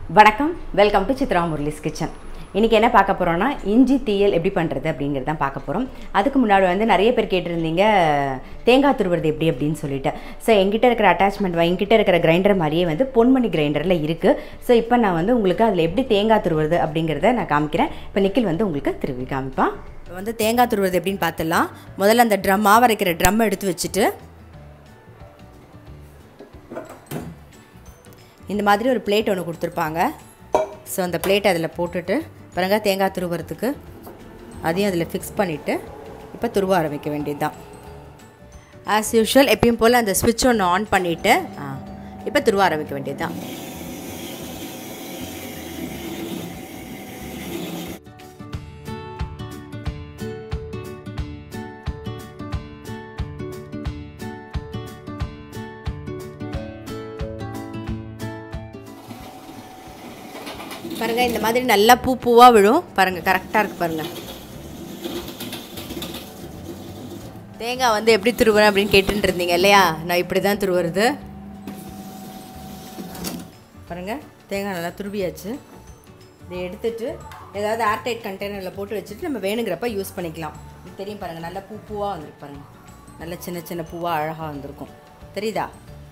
வணக்கம் welcome to Chitra Murali's kitchen இன்றைக்கி என்ன பார்க்க போகிறோன்னா இஞ்சி தீயல் எப்படி பண்ணுறது அப்படிங்கிறது தான் பார்க்க போகிறோம் அதுக்கு முன்னாடி வந்து நிறைய பேர் கேட்டிருந்தீங்க தேங்காய் துருவுறது எப்படி அப்படின்னு சொல்லிட்டு ஸோ எங்கிட்ட இருக்கிற அட்டாச்மெண்ட் எங்கிட்ட இருக்கிற கிரைண்டர் மாதிரியே வந்து பொன்மணி கிரைண்டரில் இருக்குது ஸோ இப்போ நான் வந்து உங்களுக்கு அதில் எப்படி தேங்காய் துருவுறது அப்படிங்கிறத நான் காமிக்கிறேன் இப்போ நிக்கில் வந்து உங்களுக்கு திருவி காமிப்பான் இப்போ வந்து தேங்காய் துருவுறது எப்படின்னு பார்த்துடலாம் முதல்ல அந்த ட்ரம் மாவு அரைக்கிற ட்ரம் எடுத்து வச்சுட்டு இந்த மாதிரி ஒரு பிளேட் ஒன்று கொடுத்துருப்பாங்க ஸோ அந்த பிளேட் அதில் போட்டுட்டு பாருங்க தேங்காய் துருவுறதுக்கு அதையும் அதில் ஃபிக்ஸ் பண்ணிவிட்டு இப்போ துருவ ஆரம்பிக்க வேண்டியது தான் ஆஸ் யூஷுவல் எப்பயும் போல் அந்த ஸ்விட்ச் ஒன்று ஆன் பண்ணிவிட்டு இப்போ துருவ ஆரம்பிக்க வேண்டியது தான் பாருங்கள் இந்த மாதிரி நல்லா பூ பூவாக விழும் பாருங்கள் கரெக்டாக இருக்குது பாருங்கள் தேங்காய் வந்து எப்படி துருவுறேன் அப்படின்னு கேட்டுட்டு இருந்தீங்க இல்லையா நான் இப்படி தான் துருவுறது பாருங்கள் தேங்காய் நல்லா துருவியாச்சு இதை எடுத்துட்டு ஏதாவது ஏர்டைட் கண்டெய்னரில் போட்டு வச்சுட்டு நம்ம வேணுங்கிறப்ப யூஸ் பண்ணிக்கலாம் இது தெரியும் பாருங்கள் நல்லா பூ பூவாக வந்துருக்கு பாருங்கள் நல்ல சின்ன சின்ன பூவாக அழகாக வந்திருக்கும் தெரியுதா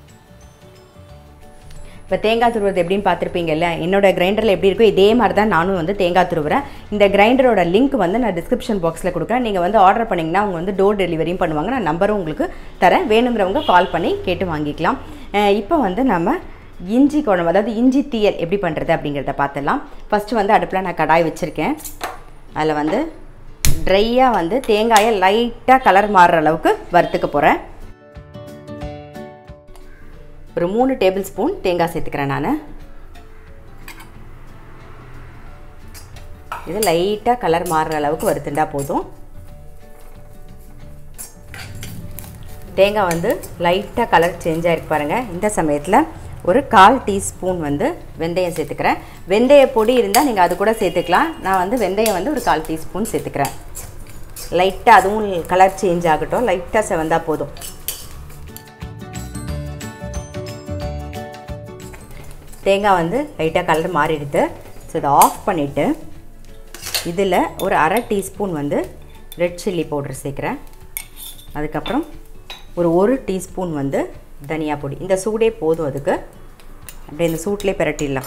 இப்போ தேங்காய் துருவுறது எப்படின்னு பார்த்துருப்பீங்கல்ல என்னோட கிரைண்டரில் எப்படி இருக்கோ இதே மாதிரி தான் நானும் வந்து தேங்காய் துருவுறேன் இந்த கிரைண்டரோட லிங்க் வந்து நான் டிஸ்கிரிப்ஷன் பாக்ஸில் கொடுக்குறேன் நீங்கள் வந்து ஆர்டர் பண்ணிங்கன்னா அவங்க வந்து டோர் டெலிவரியும் பண்ணுவாங்க நான் நம்பரும் உங்களுக்கு தரேன் வேணுங்கிறவங்க கால் பண்ணி கேட்டு வாங்கிக்கலாம் இப்போ வந்து நம்ம இஞ்சி குழம்பு அதாவது இஞ்சி தீயல் எப்படி பண்ணுறது அப்படிங்கிறத பார்த்துடலாம் ஃபஸ்ட்டு வந்து அடுப்பில் நான் கடாய் வச்சுருக்கேன் அதில் வந்து ட்ரையாக வந்து தேங்காயை லைட்டாக கலர் மாறுற அளவுக்கு வறுத்துக்க போகிறேன் ஒரு மூணு டேபிள் ஸ்பூன் தேங்காய் சேர்த்துக்கிறேன் நான் இது லைட்டாக கலர் மாறுற அளவுக்கு வறுத்துண்டா போதும் தேங்காய் வந்து லைட்டாக கலர் சேஞ்ச் ஆகிருக்கு பாருங்கள் இந்த சமயத்தில் ஒரு கால் டீஸ்பூன் வந்து வெந்தயம் சேர்த்துக்கிறேன் வெந்தய பொடி இருந்தால் நீங்கள் அது கூட சேர்த்துக்கலாம் நான் வந்து வெந்தயம் வந்து ஒரு கால் டீஸ்பூன் சேர்த்துக்கிறேன் லைட்டாக அதுவும் கலர் சேஞ்ச் ஆகட்டும் லைட்டாக செவந்தால் போதும் தேங்காய் வந்து லைட்டாக கலர் மாறிடுது ஸோ இதை ஆஃப் பண்ணிவிட்டு இதில் ஒரு அரை டீஸ்பூன் வந்து ரெட் சில்லி பவுடர் சேர்க்குறேன் அதுக்கப்புறம் ஒரு ஒரு டீஸ்பூன் வந்து தனியா பொடி இந்த சூடே போதும் அதுக்கு அப்படியே இந்த சூட்லேயே பிரட்டிடலாம்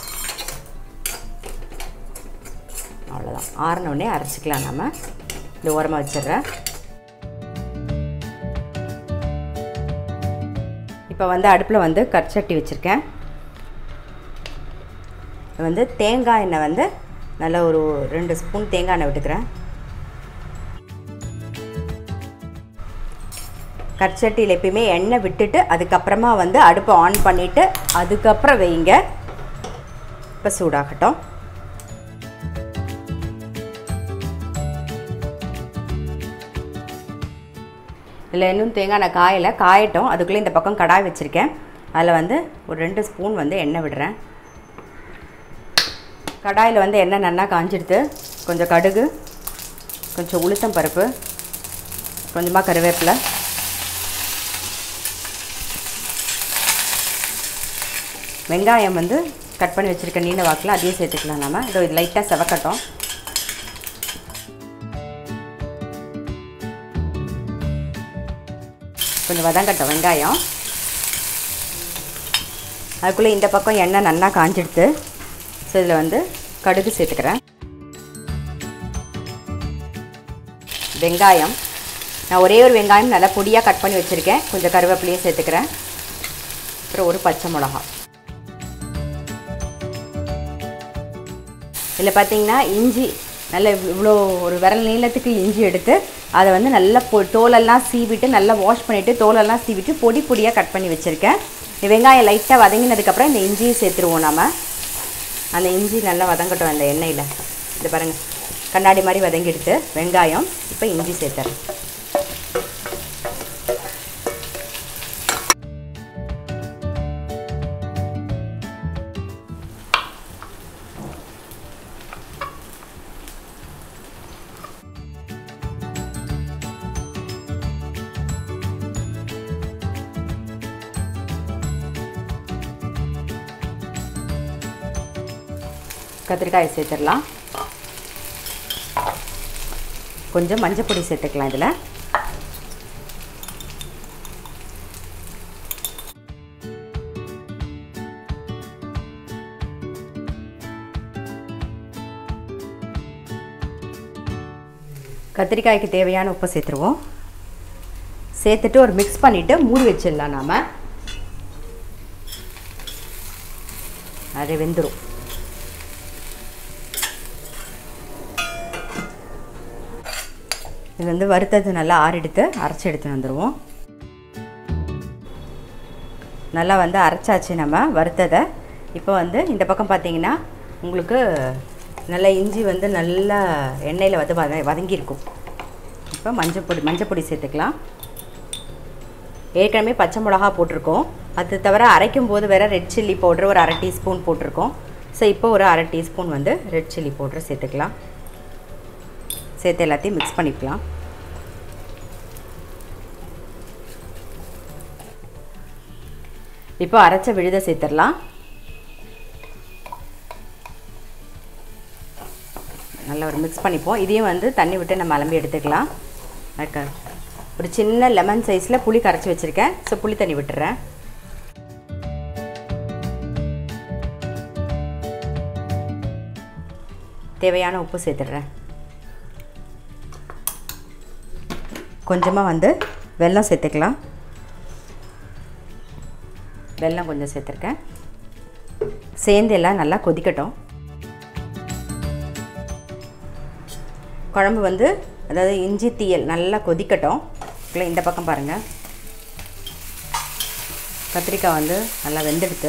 அவ்வளோதான் ஆறினோடனே அரைச்சிக்கலாம் நம்ம இந்த ஓரமாக வச்சிடுறேன் இப்போ வந்து அடுப்பில் வந்து கற்சட்டி வச்சுருக்கேன் வந்து தேங்காய் எண்ணெய் வந்து நல்லா ஒரு ரெண்டு ஸ்பூன் தேங்காய் எண்ணெய் விட்டுக்கிறேன் கற்சட்டியில் எப்பயுமே எண்ணெய் விட்டுட்டு அதுக்கப்புறமா வந்து அடுப்பை ஆன் பண்ணிவிட்டு அதுக்கப்புறம் வைங்க இப்போ சூடாகட்டும் இதில் இன்னும் தேங்காய் எண்ணெய் காயலை காயட்டும் அதுக்குள்ளே இந்த பக்கம் கடாய் வச்சுருக்கேன் அதில் வந்து ஒரு ரெண்டு ஸ்பூன் வந்து எண்ணெய் விடுறேன் கடாயில் வந்து எண்ணெய் நல்லா காஞ்சிடுது கொஞ்சம் கடுகு கொஞ்சம் உளுத்தம் பருப்பு கொஞ்சமாக கருவேப்பிலை வெங்காயம் வந்து கட் பண்ணி வச்சுருக்க நீண்ட வாக்கில் அதையும் சேர்த்துக்கலாம் நம்ம இதோ இது லைட்டாக செவக்கட்டும் கொஞ்சம் வதங்கட்டும் வெங்காயம் அதுக்குள்ளே இந்த பக்கம் எண்ணெய் நல்லா காஞ்சிடுது ஸோ இதில் வந்து கடுகு சேர்த்துக்கிறேன் வெங்காயம் நான் ஒரே ஒரு வெங்காயம் நல்லா பொடியாக கட் பண்ணி வச்சுருக்கேன் கொஞ்சம் கருவேப்பிலையும் சேர்த்துக்கிறேன் அப்புறம் ஒரு பச்சை மிளகா இதில் பார்த்தீங்கன்னா இஞ்சி நல்ல இவ்வளோ ஒரு விரல் நீளத்துக்கு இஞ்சி எடுத்து அதை வந்து நல்லா பொ தோலெல்லாம் சீவிட்டு நல்லா வாஷ் பண்ணிவிட்டு தோலெல்லாம் சீவிட்டு பொடி பொடியாக கட் பண்ணி வச்சுருக்கேன் வெங்காயம் லைட்டாக வதங்கினதுக்கப்புறம் இந்த இஞ்சியை சேர்த்துருவோம் நம்ம அந்த இஞ்சி நல்லா வதங்கட்டும் அந்த எண்ணெயில் இது பாருங்கள் கண்ணாடி மாதிரி வதங்கிடுத்து வெங்காயம் இப்போ இஞ்சி சேர்த்துறேன் கத்திரிக்காயை சேர்த்துடலாம் கொஞ்சம் மஞ்சள் பொடி சேர்த்துக்கலாம் இதில் கத்திரிக்காய்க்கு தேவையான உப்பை சேர்த்துருவோம் சேர்த்துட்டு ஒரு மிக்ஸ் பண்ணிவிட்டு மூடி வச்சிடலாம் நாம் அது வெந்துடும் இது வந்து வறுத்தது நல்லா ஆறெடுத்து அரைச்சி எடுத்து வந்துடுவோம் நல்லா வந்து அரைச்சாச்சு நம்ம வறுத்ததை இப்போ வந்து இந்த பக்கம் பார்த்தீங்கன்னா உங்களுக்கு நல்லா இஞ்சி வந்து நல்லா எண்ணெயில் வந்து வத வதங்கியிருக்கும் இப்போ மஞ்சள் பொடி மஞ்சள் பொடி சேர்த்துக்கலாம் ஏற்கனவே பச்சை மிளகா போட்டிருக்கோம் அது தவிர அரைக்கும் போது வேறு ரெட் சில்லி பவுட்ரு ஒரு அரை டீஸ்பூன் போட்டிருக்கோம் ஸோ இப்போ ஒரு அரை டீஸ்பூன் வந்து ரெட் சில்லி பவுட்ரு சேர்த்துக்கலாம் சேர்த்து எல்லாத்தையும் மிக்ஸ் பண்ணிக்கலாம் இப்போ அரைச்ச விழுத சேர்த்துடலாம் நல்லா ஒரு மிக்ஸ் பண்ணிப்போம் இதையும் வந்து தண்ணி விட்டு நம்ம அலம்பி எடுத்துக்கலாம் அதுக்கு ஒரு சின்ன லெமன் சைஸில் புளி கரைச்சி வச்சுருக்கேன் ஸோ புளி தண்ணி விட்டுறேன் தேவையான உப்பு சேர்த்துடுறேன் கொஞ்சமாக வந்து வெல்லம் சேர்த்துக்கலாம் வெல்லம் கொஞ்சம் சேர்த்துருக்கேன் சேர்ந்து எல்லாம் நல்லா கொதிக்கட்டும் குழம்பு வந்து அதாவது இஞ்சி தீயல் நல்லா கொதிக்கட்டும் இல்லை இந்த பக்கம் பாருங்கள் கத்திரிக்காய் வந்து நல்லா வெந்தெடுத்து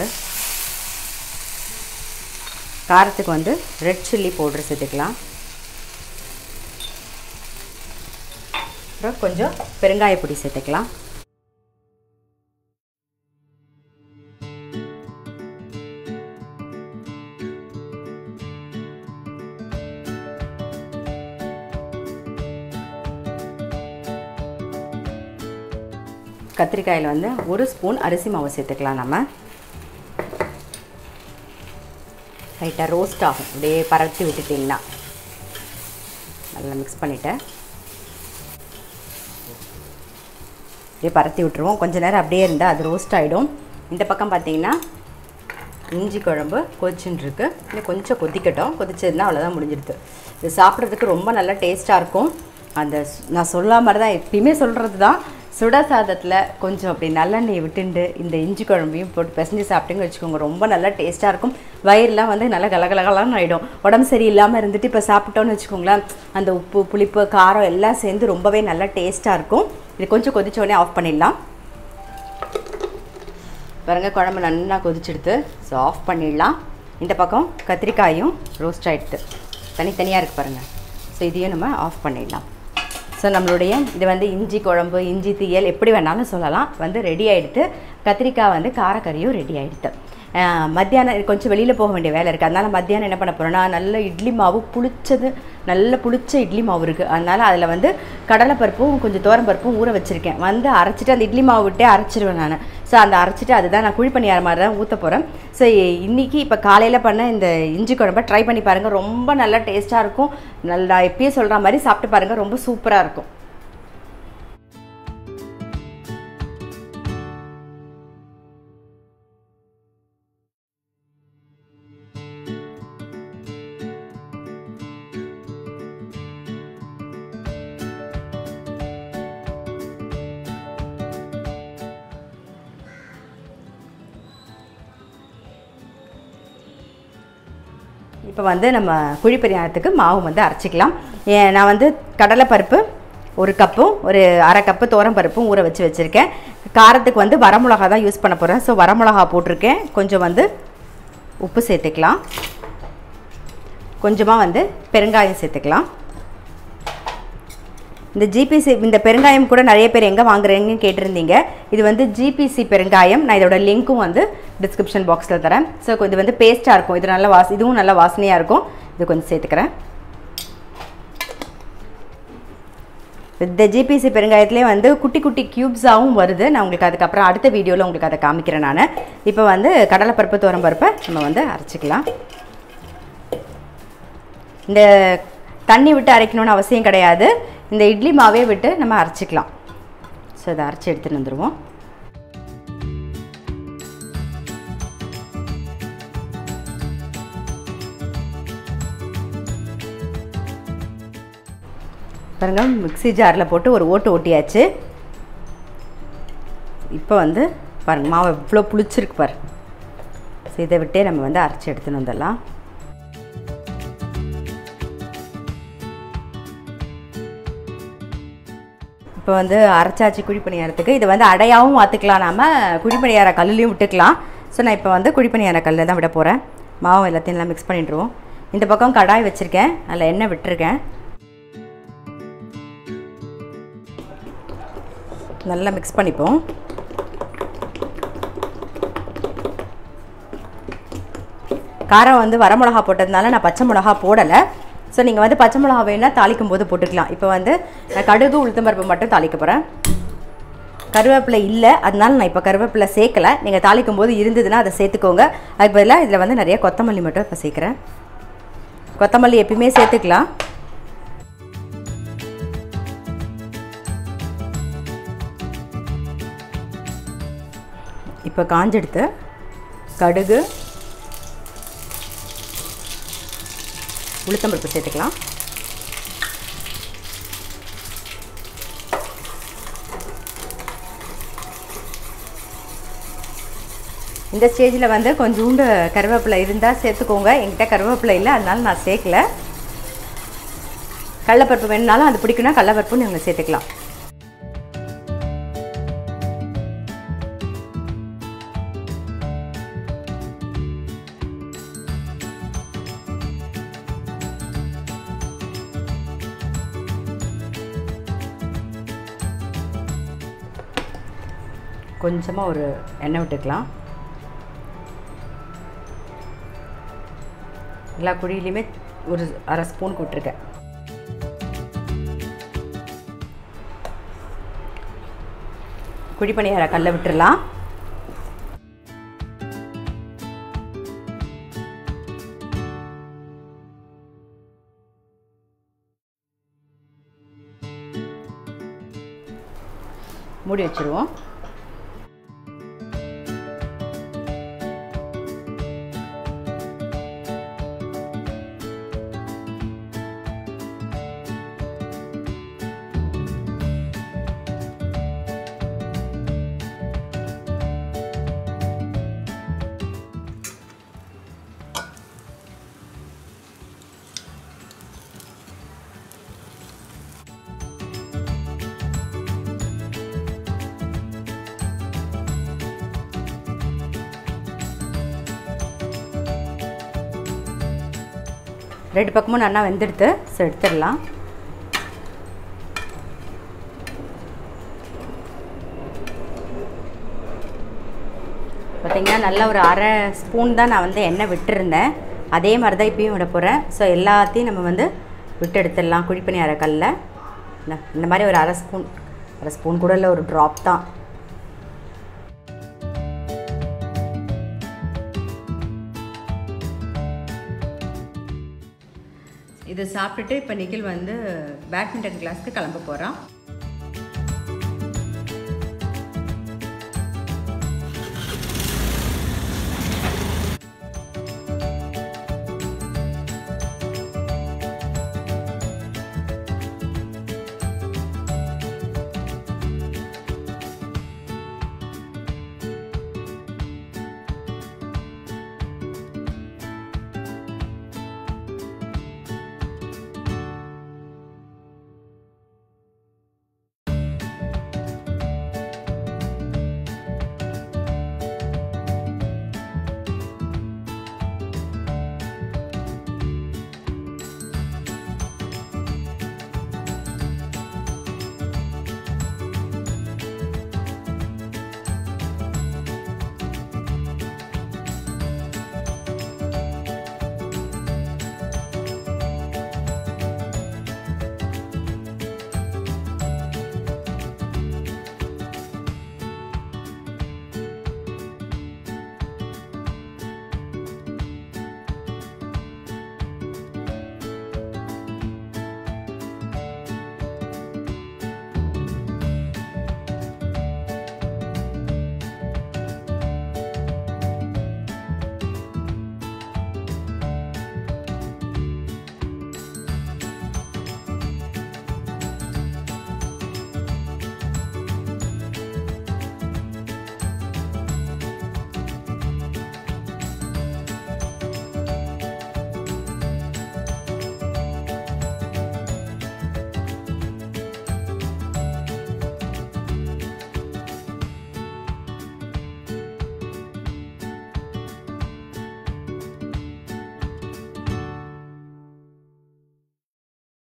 காரத்துக்கு வந்து ரெட் சில்லி பவுட்ரு சேர்த்துக்கலாம் அப்புறம் கொஞ்சம் பெருங்காய பொடி சேர்த்துக்கலாம் கத்திரிக்காயில் வந்து ஒரு ஸ்பூன் அரிசி மாவு சேர்த்துக்கலாம் நம்ம லைட்டாக ரோஸ்ட் ஆகும் அப்படியே பரட்டி விட்டுட்டிங்கன்னா நல்லா மிக்ஸ் பண்ணிவிட்டேன் அப்படியே பரத்தி விட்டுருவோம் கொஞ்ச நேரம் அப்படியே இருந்தால் அது ரோஸ்ட் ஆகிடும் இந்த பக்கம் பார்த்தீங்கன்னா இஞ்சி குழம்பு கொதிச்சுன்னு இருக்கு இன்னும் கொஞ்சம் கொதிக்கட்டும் கொதிச்சதுன்னா அவ்வளோதான் முடிஞ்சிடுது இது சாப்பிட்றதுக்கு ரொம்ப நல்லா டேஸ்ட்டாக இருக்கும் அந்த ஸ்- நான் சொல்ல மாதிரி தான் எப்பயுமே சொல்கிறது தான் சுட சாதத்தில் கொஞ்சம் அப்படி நல்லெண்ணெய் விட்டுண்டு இந்த இஞ்சி குழம்பையும் போட்டு பிசைஞ்சு சாப்பிட்டீங்கன்னு வச்சுக்கோங்க ரொம்ப நல்லா டேஸ்ட்டாக இருக்கும் வயிறுலாம் வந்து நல்லா கலகலகலன்னு ஆகிடும் உடம்பு சரியில்லாமல் இருந்துட்டு இப்போ சாப்பிட்டோன்னு வச்சுக்கோங்களேன் அந்த உப்பு புளிப்பு காரம் எல்லாம் சேர்ந்து ரொம்பவே நல்லா டேஸ்ட்டாக இருக்கும் இது கொஞ்சம் கொதிச்ச உடனே ஆஃப் பண்ணிடலாம் பாருங்க குழம்பு நல்லா கொதிச்சிடுது ஸோ ஆஃப் பண்ணிடலாம் இந்த பக்கம் கத்திரிக்காயும் ரோஸ்ட் ஆகிடுது தனித்தனியாக இருக்குது பாருங்கள் ஸோ இதையும் நம்ம ஆஃப் பண்ணிடலாம் ஸோ நம்மளுடைய இது வந்து இஞ்சி குழம்பு இஞ்சி தீயல் எப்படி வேணாலும் சொல்லலாம் வந்து ரெடி ஆகிடுது கத்திரிக்காய் வந்து காரக்கறியும் ரெடி ஆகிடுது மத்தியானம் கொஞ்சம் வெளியில் போக வேண்டிய வேலை இருக்குது அதனால் மத்தியானம் என்ன பண்ண போகிறேன்னா நல்ல இட்லி மாவு புளிச்சது நல்ல புளிச்ச இட்லி மாவு இருக்குது அதனால் அதில் வந்து கடலைப்பருப்பும் கொஞ்சம் பருப்பும் ஊற வச்சுருக்கேன் வந்து அரைச்சிட்டு அந்த இட்லி மாவு விட்டே அரைச்சிருவேன் நான் ஸோ அந்த அரைச்சிட்டு அதுதான் நான் குழி பணியார மாதிரி தான் ஊற்ற போகிறேன் ஸோ இன்றைக்கி இப்போ காலையில் பண்ண இந்த இஞ்சி குழம்பை ட்ரை பண்ணி பாருங்கள் ரொம்ப நல்லா டேஸ்ட்டாக இருக்கும் நல்லா எப்பயே சொல்கிற மாதிரி சாப்பிட்டு பாருங்கள் ரொம்ப சூப்பராக இருக்கும் இப்போ வந்து நம்ம குழி பணியாரத்துக்கு மாவு வந்து அரைச்சிக்கலாம் ஏ- நான் வந்து கடலைப்பருப்பு ஒரு கப்பும் ஒரு அரை கப்பு துவரம் பருப்பும் ஊற வச்சு வச்சுருக்கேன் காரத்துக்கு வந்து வரமிளகா தான் யூஸ் பண்ண போகிறேன் ஸோ வரமிளகா போட்டிருக்கேன் கொஞ்சம் வந்து உப்பு சேர்த்துக்கலாம் கொஞ்சமாக வந்து பெருங்காயம் சேர்த்துக்கலாம் இந்த ஜிபிசி இந்த பெருங்காயம் கூட நிறைய பேர் எங்கே வாங்குறீங்கன்னு கேட்டிருந்தீங்க இது வந்து ஜிபிசி பெருங்காயம் நான் இதோட லிங்க்கும் வந்து டிஸ்கிரிப்ஷன் பாக்ஸில் தரேன் ஸோ இது வந்து பேஸ்ட்டாக இருக்கும் இது நல்ல வாஸ் இதுவும் நல்ல வாசனையாக இருக்கும் இது கொஞ்சம் சேர்த்துக்கிறேன் இந்த ஜிபிசி பெருங்காயத்துலேயே வந்து குட்டி குட்டி க்யூப்ஸாகவும் வருது நான் உங்களுக்கு அதுக்கப்புறம் அடுத்த வீடியோவில் உங்களுக்கு அதை காமிக்கிறேன் நான் இப்போ வந்து கடலைப்பருப்பு பருப்பை நம்ம வந்து அரைச்சிக்கலாம் இந்த தண்ணி விட்டு அரைக்கணும்னு அவசியம் கிடையாது இந்த இட்லி மாவே விட்டு நம்ம அரைச்சிக்கலாம் ஸோ இதை அரைச்சி எடுத்துகிட்டு வந்துடுவோம் பாருங்க மிக்ஸி ஜாரில் போட்டு ஒரு ஓட்டு ஓட்டியாச்சு இப்போ வந்து பாருங்க மாவு எவ்வளோ புளிச்சிருக்கு பாரு ஸோ இதை விட்டே நம்ம வந்து அரைச்சி எடுத்துன்னு வந்துடலாம் இப்போ வந்து அரைச்சாச்சு குழிப்பணியாரத்துக்கு இது வந்து அடையாகவும் மாற்றிக்கலாம் நாம குழிப்பணியார கல்லுலையும் விட்டுக்கலாம் ஸோ நான் இப்போ வந்து குழிப்பணியார கல்லில் தான் விட போகிறேன் மாவு எல்லாத்தையும் எல்லாம் மிக்ஸ் பண்ணிட்டுருவோம் இந்த பக்கம் கடாய் வச்சுருக்கேன் அதில் எண்ணெய் விட்டுருக்கேன் நல்லா மிக்ஸ் பண்ணிப்போம் காரம் வந்து வரமிளகா போட்டதுனால நான் பச்சை மிளகா போடலை ஸோ நீங்கள் வந்து பச்சை மிளகா வேணால் தாளிக்கும் போது போட்டுக்கலாம் இப்போ வந்து நான் கடுகு உளுத்தம்பருப்பு மட்டும் தாளிக்க போகிறேன் கருவேப்பிலை இல்லை அதனால நான் இப்போ கருவேப்பிலை சேர்க்கலை நீங்கள் தாளிக்கும் போது இருந்ததுன்னா அதை சேர்த்துக்கோங்க அதுக்கு பதிலாக இதில் வந்து நிறைய கொத்தமல்லி மட்டும் இப்போ சேர்க்குறேன் கொத்தமல்லி எப்பயுமே சேர்த்துக்கலாம் இப்போ காஞ்செடுத்து கடுகு உளுத்தம்பருப்பு சேர்த்துக்கலாம் இந்த ஸ்டேஜில் வந்து கொஞ்சோண்டு கருவேப்பிலை இருந்தால் சேர்த்துக்கோங்க என்கிட்ட கருவேப்பிலை இல்லை அதனால நான் சேர்க்கல கடலப்பருப்பு வேணுனாலும் அது பிடிக்குன்னா கடலப்பருப்பு நீங்கள் சேர்த்துக்கலாம் கொஞ்சமாக ஒரு எண்ணெய் விட்டுக்கலாம் எல்லா குழியிலையுமே ஒரு அரை ஸ்பூன் விட்டுருக்கேன் குழி பணியார கல்லை விட்டுறலாம் மூடி வச்சுருவோம் ரெண்டு பக்கமும் நல்லா வெந்தெடுத்து ஸோ எடுத்துடலாம் பார்த்திங்கன்னா நல்ல ஒரு அரை ஸ்பூன் தான் நான் வந்து எண்ணெய் விட்டுருந்தேன் அதே மாதிரி தான் இப்பயும் விட போகிறேன் ஸோ எல்லாத்தையும் நம்ம வந்து விட்டு எடுத்துடலாம் குழிப்பணி அரைக்கல்ல இந்த இந்த மாதிரி ஒரு அரை ஸ்பூன் அரை ஸ்பூன் கூட இல்லை ஒரு ட்ராப் தான் இதை சாப்பிட்டுட்டு இப்போ நிகில் வந்து பேட்மிண்டன் கிளாஸ்க்கு கிளம்ப போகிறான்